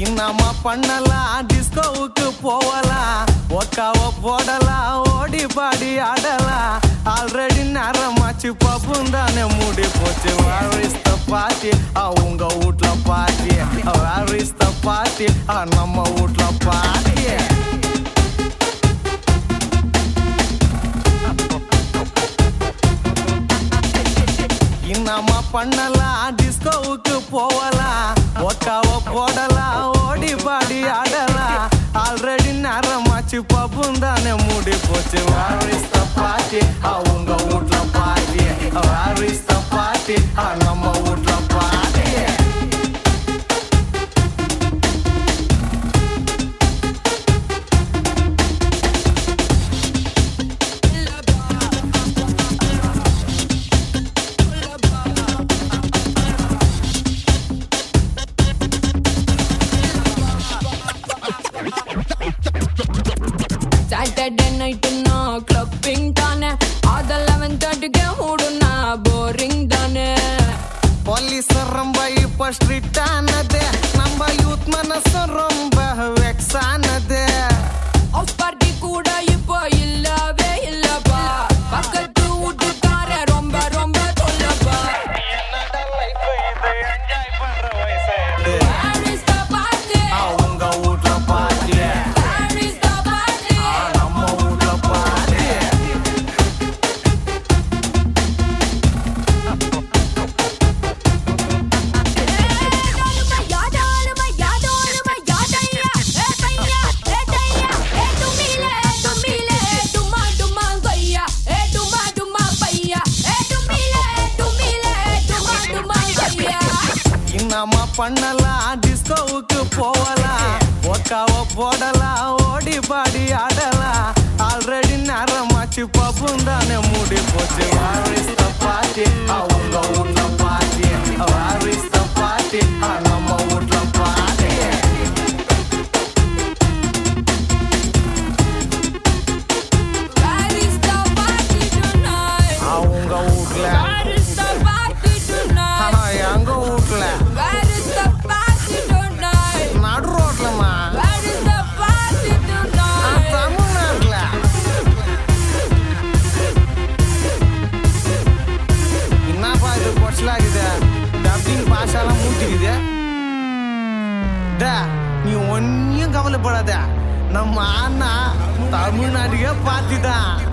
இன்னமா பண்ணலாம் டிஸ்கோவுக்கு போகலாம் ஒக்காவ போடலாம் ஓடி பாடி ஆடலாம் ஆல்ரெடி நேரமாச்சு பப்பும் தானே மூடி போச்சு வாரிஸ்த பாட்டி உங்க வீட்ல பாட்டி வாரிஸ்த பாட்டி நம்ம வீட்ல பாட்டி இன்னமா பண்ணலாம் டிஸ்கோவுக்கு போகலாம் ஒக்காவ போடலாம் ஓடி பாடி ஆடலாம் ஆல்ரெடி நேரமாச்சு பப்பும் தானே மூடி போச்சு வாரிஸ்த பாட்டி அவங்க வீட்ல பாட்டி வாரிஸ்த பாட்டி நம்ம வீட்ல பாட்டி சாட்டர்டே நைட்டுனா கிளப்பிங் தானே அது லெவன் தேர்ட்டிக்கு மூடுனா போரிங் தானே போலீஸ் ரொம்ப இப்ப ஸ்ட்ரிக்ட் ஆனது நம்ம யூத் மனசு ரொம்ப வெக்ஸ் ஆனது ஆஃப் பார்ட்டி கூட இப்போ இல்லவே இல்லப்பா பக்கத்து வீட்டுக்கார ரொம்ப ரொம்ப சொல்லப்பா Where is the party? அவங்க வீட்ல பாட்டி Where is the party? நம்ம வீட்ல பாட்டி இன்னமா பண்ணலாம் டிஸ்கோவுக்கு போகலாம் ஒக்காவ போடலாம் ஓடி பாடி ஆடலாம் ஆல்ரெடி நேரமாச்சு பப்பும் தானே மூடி போச்சு வாரிஸ்த பாட்டி அவங்க வீட்ல பாட்டி வாரிஸ்த பாட்டி நம்ம வீட்ல பாட்டி அவங்க வீட்ல ஆனா எங்க வீட்ல நடு ரோட்லமா தமிழ்நாட்டுல என்னப்பா இது கொச்சலாகுது டப்பிங் பாஷாலாம் மூட்டிக்குது டே, நீ ஒன்னும் கவலைப்படாத நம்ம அண்ணா தமிழ்நாட்டுக்கே பார்த்துதான்